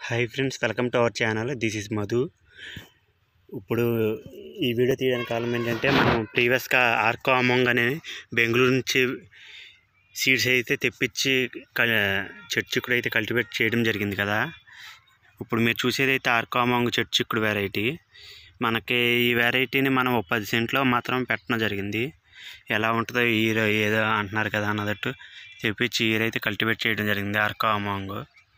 hi friends welcome to our channel this is Madhu ఇప్పుడు ఈ video తీయడానికి కారణం ఏంటంటే మనం ప్రీవియస్గా ఆర్కో అమంగ్ అనే బెంగళూరు నుంచి సీడ్స్ అయితే తెప్పించి చెట్టు చిక్కుడు అయితే కల్టివేట్ చేయడం జరిగింది కదా ఇప్పుడు మీరు చూసేది అయితే ఆర్కో అమంగ్ చెట్టు చిక్కుడు వెరైటీ మనకి ఈ వెరైటీని మనం ఒక పది సెంట్లో మాత్రం పెట్టడం జరిగింది ఎలా ఉంటుందో ఈ ఏదో అంటున్నారు కదా అన్నదట్టు తెప్పించి ఈరైతే కల్టివేట్ చేయడం జరిగింది ఆర్కో అమాంగ్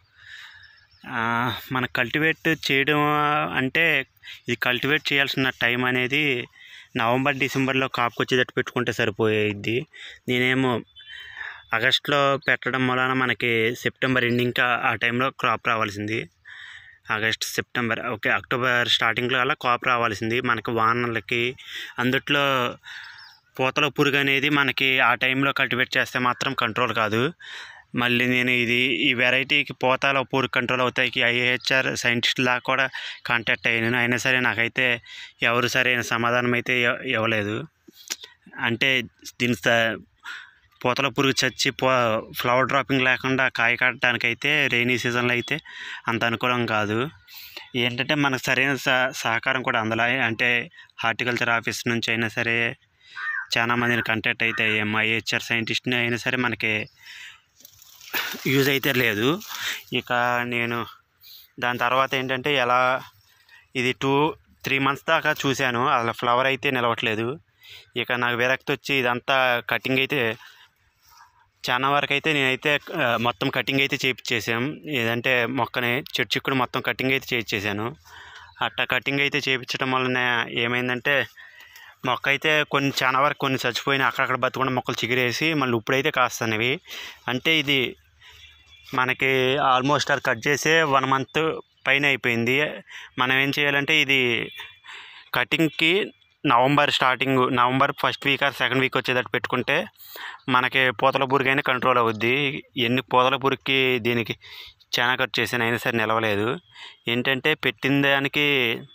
మన కల్టివేట్ చేయడం అంటే ఇది కల్టివేట్ చేయాల్సిన టైం అనేది నవంబర్ డిసెంబర్లో కాపుకి వచ్చేటట్టు పెట్టుకుంటే సరిపోయేది నేనేమో ఆగస్ట్లో పెట్టడం వలన మనకి సెప్టెంబర్ ఎండింగ్కి ఆ టైంలో క్రాప్ రావాల్సింది ఆగస్ట్ సెప్టెంబర్ ఓకే అక్టోబర్ స్టార్టింగ్లో అలా క్రాప్ రావాల్సింది మనకి వానలకి అందుట్లో పూతల పురుగు అనేది మనకి ఆ టైంలో కల్టివేట్ చేస్తే మాత్రం కంట్రోల్ కాదు మళ్ళీ నేను ఇది ఈ వెరైటీకి పోతాలో పురుగు కంట్రోల్ అవుతాయి ఐఏహెచ్ఆర్ సైంటిస్ట్ లాగా కూడా కాంటాక్ట్ అయ్యాను అయినా సరే నాకైతే ఎవరు సరైన సమాధానం అయితే ఇవ్వ- ఇవ్వలేదు అంటే దీని స- పూతల పురుగు చచ్చి పో ఫ్లవర్ డ్రాపింగ్ లేకుండా కాయ కట్టడానికైతే రైనీ సీజన్లో అయితే అంత అనుకూలం కాదు ఏంటంటే మనకు సరైన సహ- సహకారం కూడా అందలా అంటే హార్టికల్చర్ ఆఫీస్ నుంచి అయినా సరే చాలా మందిని కాంటాక్ట్ అయితే అయ్యాము ఐహెచ్ఆర్ సైంటిస్ట్ని అయినా సరే మనకి యూజ్ అయితే లేదు ఇక నేను దాని తర్వాత ఏంటంటే ఎలా ఇది టూ త్రీ మంత్స్ దాకా చూశాను అసలు ఫ్లవర్ అయితే నిలవట్లేదు ఇక నాకు విరక్తి వచ్చి ఇదంతా కటింగ్ అయితే చాలా వరకు అయితే నేనైతే ఆ, మొత్తం కటింగ్ అయితే చేయించేసాం ఏదంటే మొక్కని చెట్టు చిక్కుడు మొత్తం కటింగ్ అయితే చేయించేసాను అట్టా కటింగ్ అయితే చేయించడం వలన ఏమైందంటే మొక్క అయితే కొన్ని చాలా వరకు కొన్ని చచ్చిపోయినాయి అక్కడక్కడ బతుకుండా మొక్కలు చిగిరేసి మళ్ళీ ఇప్పుడైతే కాస్తానవి అంటే ఇది మనకి ఆల్మోస్ట్ అది కట్ చేసే వన్ మంత్ పైన అయిపోయింది మనం ఏం చేయాలంటే ఇది కటింగ్కి November starting November first week or second week వచ్చేటట్టు పెట్టుకుంటే మనకి పూతల పురుగైనా కంట్రోల్ అవుద్ది ఎన్ని పూతల పురుగుకి దీనికి చాలా ఖర్చు చేసాను అయినా సరే నిలవలేదు ఏంటంటే పెట్టిన దానికి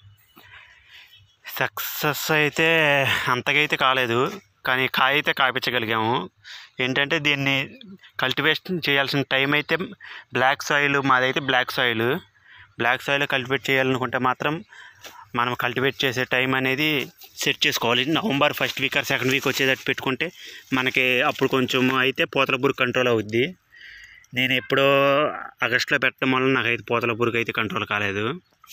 సక్సెస్ అయితే అంతకైతే కాలేదు కానీ కాయ అయితే కాపించగలిగాము ఏంటంటే దీన్ని కల్టివేషన్ చేయాల్సిన టైం అయితే బ్లాక్ సాయిల్ మాదైతే black soil black soil cultivate చేయాలనుకుంటే మాత్రం మనం కల్టివేట్ చేసే టైం అనేది సెట్ చేసుకోవాలి November first week or second week వచ్చేటట్టు పెట్టుకుంటే మనకి అప్పుడు కొంచెం అయితే పూతల పురుగు కంట్రోల్ అవుద్ది నేను ఎప్పుడో ఆగస్ట్లో పెట్టడం వల్ల నాకైతే పూతల పురుగు అయితే కంట్రోల్ కాలేదు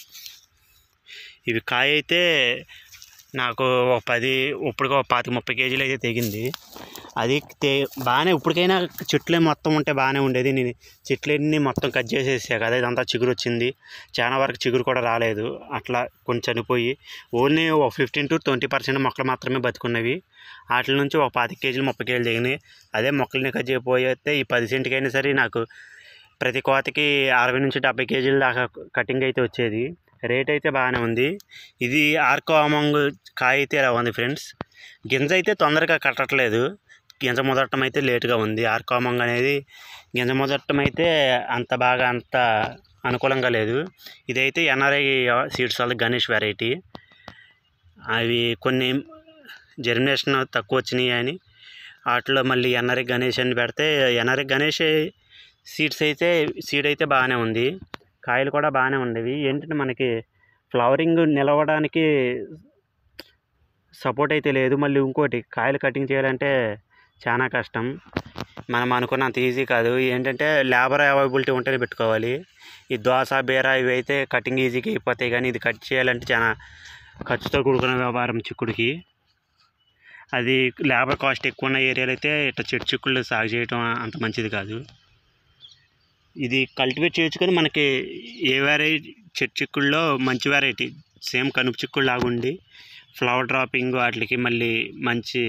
ఇవి కాయ అయితే నాకు ఒక పది ఇప్పుడు ఒక పాతిక ముప్పై కేజీలు అయితే తెగింది అది తే బాగానే ఇప్పటికైనా చెట్లే మొత్తం ఉంటే బాగానే ఉండేది నేను చెట్లన్నీ మొత్తం కట్ చేసేసా కదా ఇదంతా చిగురు వచ్చింది చాలా వరకు చిగురు కూడా రాలేదు అట్లా కొంచెం చనిపోయి ఓన్లీ ఒక ఫిఫ్టీన్ టు ట్వంటీ పర్సెంట్ మొక్కలు మాత్రమే బతుకున్నవి వాటి నుంచి ఒక పాతిక కేజీలు ముప్పై కేజీలు దిగినాయి అదే మొక్కల్ని కట్ చేయకపోతే ఈ పది సెంట్కైనా సరే నాకు ప్రతి కోతకి అరవై నుంచి డెబ్బై కేజీల దాకా కటింగ్ అయితే వచ్చేది రేట్ అయితే బాగానే ఉంది ఇది ఆర్కో అమంగ్ కాయ అయితే ఇలా ఉంది ఫ్రెండ్స్ గింజ అయితే తొందరగా కట్టట్లేదు గింజ మొదటం అయితే లేటుగా ఉంది ఆర్కో అమంగ్ అనేది గింజ మొదటం అయితే అంత బాగా అంత అనుకూలంగా లేదు ఇదైతే ఎన్ఆర్ఐ సీడ్స్ వల్ల గణేష్ వెరైటీ అవి కొన్ని జర్మినేషన్ తక్కువ వచ్చినాయి అని వాటిలో మళ్ళీ ఎన్ఆర్ఐ గణేష్ అని పెడితే ఎన్ఆర్ఐ గణేష్ సీడ్స్ అయితే సీడ్ అయితే బాగానే ఉంది కాయలు కూడా బాగానే ఉండేవి ఏంటంటే మనకి ఫ్లవరింగ్ నిలవడానికి సపోర్ట్ అయితే లేదు మళ్ళీ ఇంకోటి కాయలు కటింగ్ చేయాలంటే చాలా కష్టం మనం అనుకున్నంత ఈజీ కాదు ఏంటంటే లేబర్ అవైలబిలిటీ ఉంటేనే పెట్టుకోవాలి ఈ దోస బీర ఇవి అయితే కటింగ్ ఈజీగా అయిపోతాయి కానీ ఇది కట్ చేయాలంటే చాలా ఖర్చుతో కూడుకున్న వ్యాపారం చిక్కుడికి అది లేబర్ కాస్ట్ ఎక్కువ ఉన్న ఏరియాలో అయితే ఇట్లా చెట్టు చిక్కుళ్ళు సాగు చేయడం అంత మంచిది కాదు ఇది కల్టివేట్ చేయొచ్చు కానీ మనకి ఏ వెరైటీ చెట్టు చిక్కుల్లో మంచి వెరైటీ సేమ్ కనుపు చిక్కుడు లాగా ఉండి ఫ్లవర్ డ్రాపింగ్ వాటికి మళ్ళీ మంచి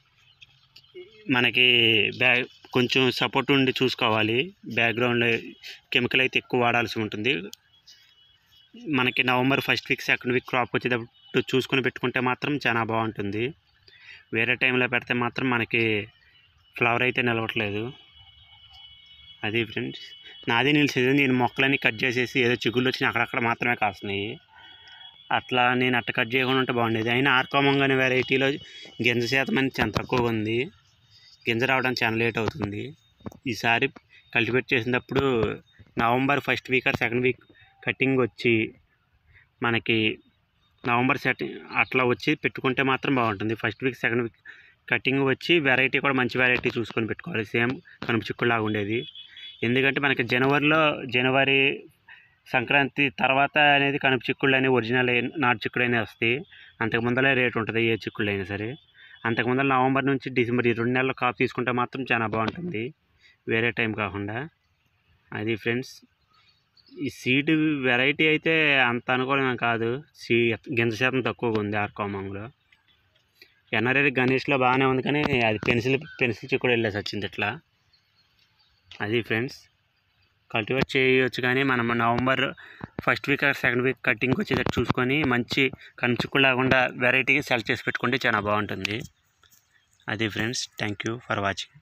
మనకి బ్యాగ్ కొంచెం సపోర్ట్ ఉండి చూసుకోవాలి బ్యాక్గ్రౌండ్ కెమికల్ అయితే ఎక్కువ వాడాల్సి ఉంటుంది మనకి November first week second week crop వచ్చేటప్పుడు చూసుకొని పెట్టుకుంటే మాత్రం చాలా బాగుంటుంది వేరే టైంలో పెడితే మాత్రం మనకి ఫ్లవర్ అయితే నిలవట్లేదు అది ఫ్రెండ్స్ నాది నిలిచేది నేను మొక్కలన్నీ కట్ చేసేసి ఏదో చిగుళ్ళు వచ్చి అక్కడక్కడ మాత్రమే కాస్తున్నాయి అట్లా నేను అట్ట కట్ చేయకుండా ఉంటే బాగుండేది అయినా ఆర్కోమంగ్ అనే వెరైటీలో గింజ శాతం అనేది చాలా తక్కువగా ఉంది గింజ రావడానికి చాలా లేట్ అవుతుంది ఈసారి కల్టివేట్ చేసినప్పుడు November first week or second week cutting వచ్చి మనకి నవంబర్ సెట్ అట్లా వచ్చి పెట్టుకుంటే మాత్రం బాగుంటుంది first week second week cutting వచ్చి వెరైటీ కూడా మంచి వెరైటీ చూసుకొని పెట్టుకోవాలి సేమ్ కనుపు చిక్కులాగా ఉండేది ఎందుకంటే మనకి జనవరిలో జనవరి సంక్రాంతి తర్వాత అనేది కనుపు చిక్కుళ్ళు అనేవి ఒరిజినల్ అయి- నాటు చిక్కుడు అనేవి వస్తాయి అంతకు ముందలే రేట్ ఉంటుంది ఏ చిక్కుళ్ళు అయినా సరే అంతకు ముందర నవంబర్ నుంచి డిసెంబర్ ఈ రెండు నెలలు కాపు తీసుకుంటే మాత్రం చాలా బాగుంటుంది వేరే టైం కాకుండా అది ఫ్రెండ్స్ ఈ సీడ్ వెరైటీ అయితే అంత అనుకూలమేం కాదు సీ గింజ శాతం తక్కువగా ఉంది ఆర్కోమంలో ఎన్ఆర్ఐ గణేష్లో బాగానే ఉంది కానీ అది పెన్సిల్ పెన్సిల్ చిక్కుడు వెళ్ళేసి వచ్చింది ఇట్లా అది ఫ్రెండ్స్ కల్టివేట్ చేయొచ్చు కానీ మనం November first week second week cutting వచ్చేటట్టు చూసుకొని మంచి కంచుకు లేకుండా వెరైటీకి సెలెక్ట్ చేసి పెట్టుకుంటే చాలా బాగుంటుంది అది friends thank you for watching